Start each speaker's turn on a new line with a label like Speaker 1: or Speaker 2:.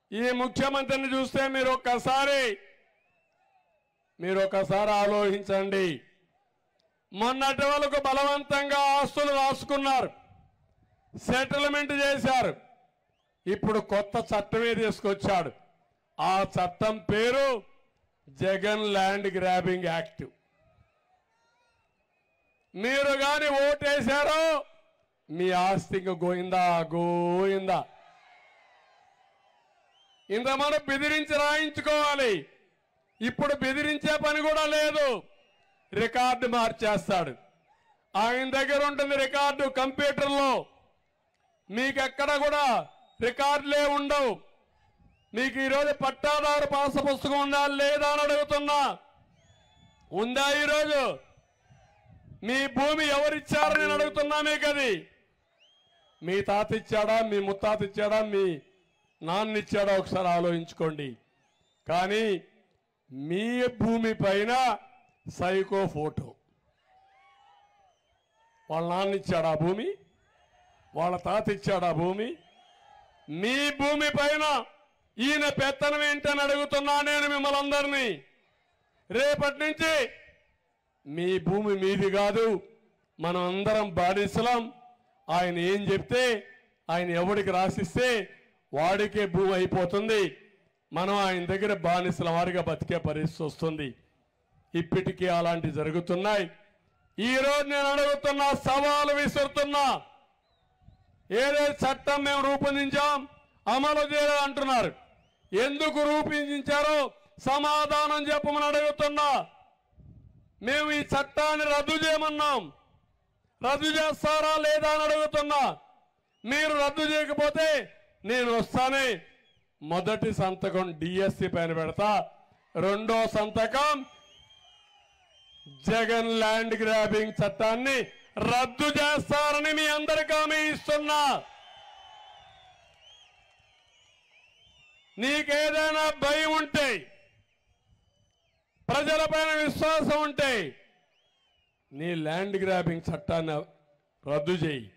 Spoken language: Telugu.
Speaker 1: ఈ ముఖ్యమంత్రిని చూస్తే మీరు ఒక్కసారి మీరు ఒకసారి ఆలోచించండి మొన్నటి వరకు బలవంతంగా ఆస్తులు రాసుకున్నారు సెటిల్మెంట్ చేశారు ఇప్పుడు కొత్త చట్టమే తీసుకొచ్చాడు ఆ చట్టం పేరు జగన్ ల్యాండ్ గ్రాబింగ్ యాక్ట్ మీరు గాని ఓటేశారో మీ ఆస్తి ఇంక గోయిందా గోయిందా ఇంత మనం బెదిరించి రాయించుకోవాలి ఇప్పుడు బెదిరించే పని కూడా లేదు రికార్డు మార్చేస్తాడు ఆయన దగ్గర ఉంటుంది రికార్డు కంప్యూటర్లో మీకెక్కడ కూడా రికార్డులే ఉండవు మీకు ఈరోజు పట్టాదారు పాస పుస్తకం ఉందా లేదా అని అడుగుతున్నా ఉందా ఈరోజు మీ భూమి ఎవరిచ్చారని నేను అడుగుతున్నా మీకు అది మీ తాత ఇచ్చాడా మీ ముత్తాత ఇచ్చాడా మీ నాన్న ఇచ్చాడా ఒకసారి ఆలోచించుకోండి కానీ మీ భూమి పైన సైకో ఫోటో వాళ్ళ నాన్న ఇచ్చాడా భూమి వాళ్ళ తాత ఇచ్చాడా భూమి మీ భూమి పైన ఈయన పెత్తనం ఏంటని అడుగుతున్నా నేను మిమ్మల్ని అందరినీ రేపటి నుంచి మీ భూమి మీది కాదు మనం అందరం బానిసలం ఆయన ఏం చెప్తే ఆయన ఎవడికి రాసిస్తే వాడికే భూమి అయిపోతుంది మనం ఆయన దగ్గర బానిసల వారిగా బతికే పరిస్థితి వస్తుంది ఇప్పటికీ అలాంటి జరుగుతున్నాయి ఈ రోజు నేను అడుగుతున్నా సవాలు విసురుతున్నా ఏదైతే చట్టం మేము రూపొందించాం అమలు చేయలేదు అంటున్నారు ఎందుకు రూపొందించారో సమాధానం చెప్పమని అడుగుతున్నా మేము ఈ చట్టాన్ని రద్దు చేయమన్నాం రద్దు చేస్తారా లేదా అని అడుగుతున్నా మీరు రద్దు చేయకపోతే నేను వస్తానే మొదటి సంతకం డిఎస్సి పైన పెడతా రెండో సంతకం జగన్ ల్యాండ్ గ్రాబింగ్ చట్టాన్ని రద్దు చేస్తారని మీ అందరికీ హామీ ఇస్తున్నా నీకేదైనా భయం ఉంటే ప్రజలపైన విశ్వాసం ఉంటే నీ ల్యాండ్ గ్రాబింగ్ చట్టాన్ని రద్దు చేయి